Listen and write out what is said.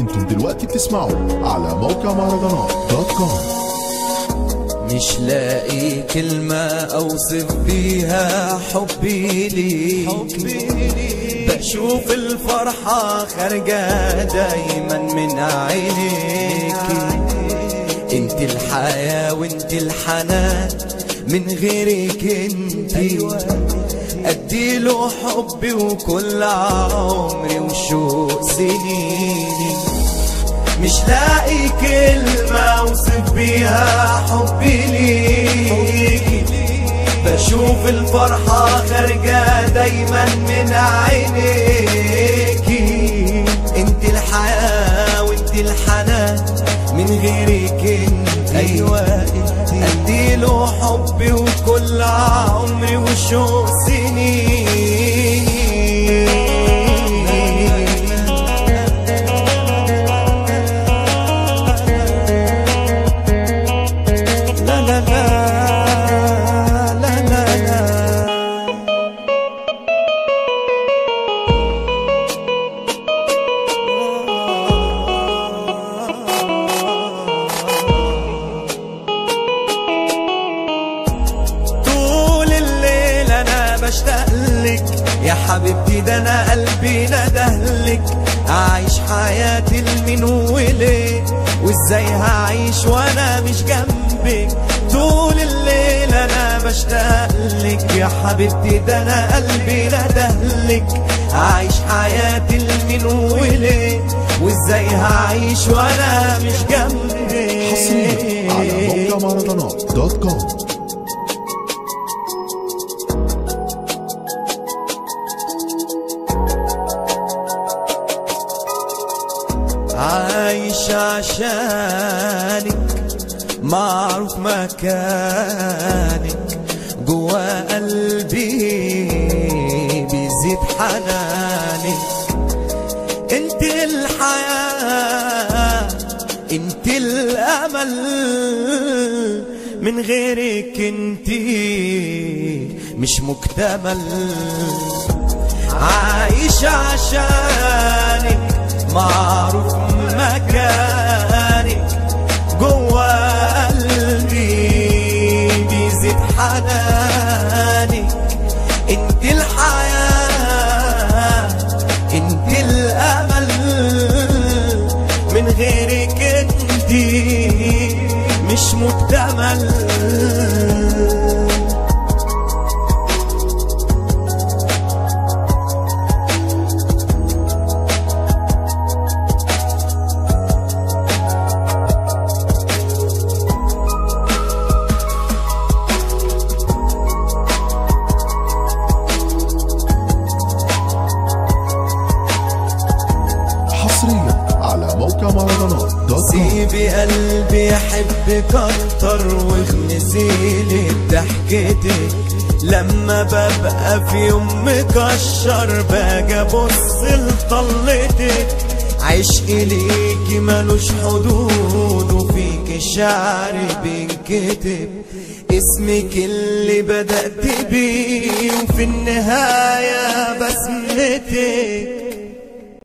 انتم دلوقتي بتسمعوا على موقع مهرجانات دوت كوم مش لاقي كلمة أوصف بيها حبي ليك بشوف الفرحة خارجة دايما من عينيك انت الحياة وانت الحنان من غيرك انت اديله حبي وكل عمري وشوق سنيني مش لاقي كلمة اوصف بيها حبي ليك بشوف الفرحة خارجة دايما من عينيكي انت الحياة وانت الحنان من غيرك انت ايوه انت اديله حبي وكل عمري وشوق سنين لا لا لا لا لا لا طول الليل انا بشتاق لك يا حبيبتي ده انا قلبي ندهلك اعيش حياتي لمين وليه وازاي هعيش وانا مش جنبك طول الليل انا بشتاق لك يا حبيبتي ده انا قلبي ندهلك اعيش حياتي لمين وليه وازاي هعيش وانا مش جنبك حصريا على موقع مهرجانات دوت كوم عايش عشانك معروف مكانك جوا قلبي بيزيد حنانك انت الحياة انت الامل من غيرك انت مش مكتمل عايش عشانك معروف مكانك جوا قلبي بيزيد حنانك انت الحياة انت الامل من غيرك انت مش مكتمل حصريا على موقع مهرجانات دوت كوم سيبي قلبي يحبك اكتر واغمسيلي بضحكتك لما ببقى في يوم مكشر باجي ابص لطلتك عشقي ليكي ملوش حدود وفيك شعري بينكتب اسمك اللي بدأت بيه وفي النهاية بسمتك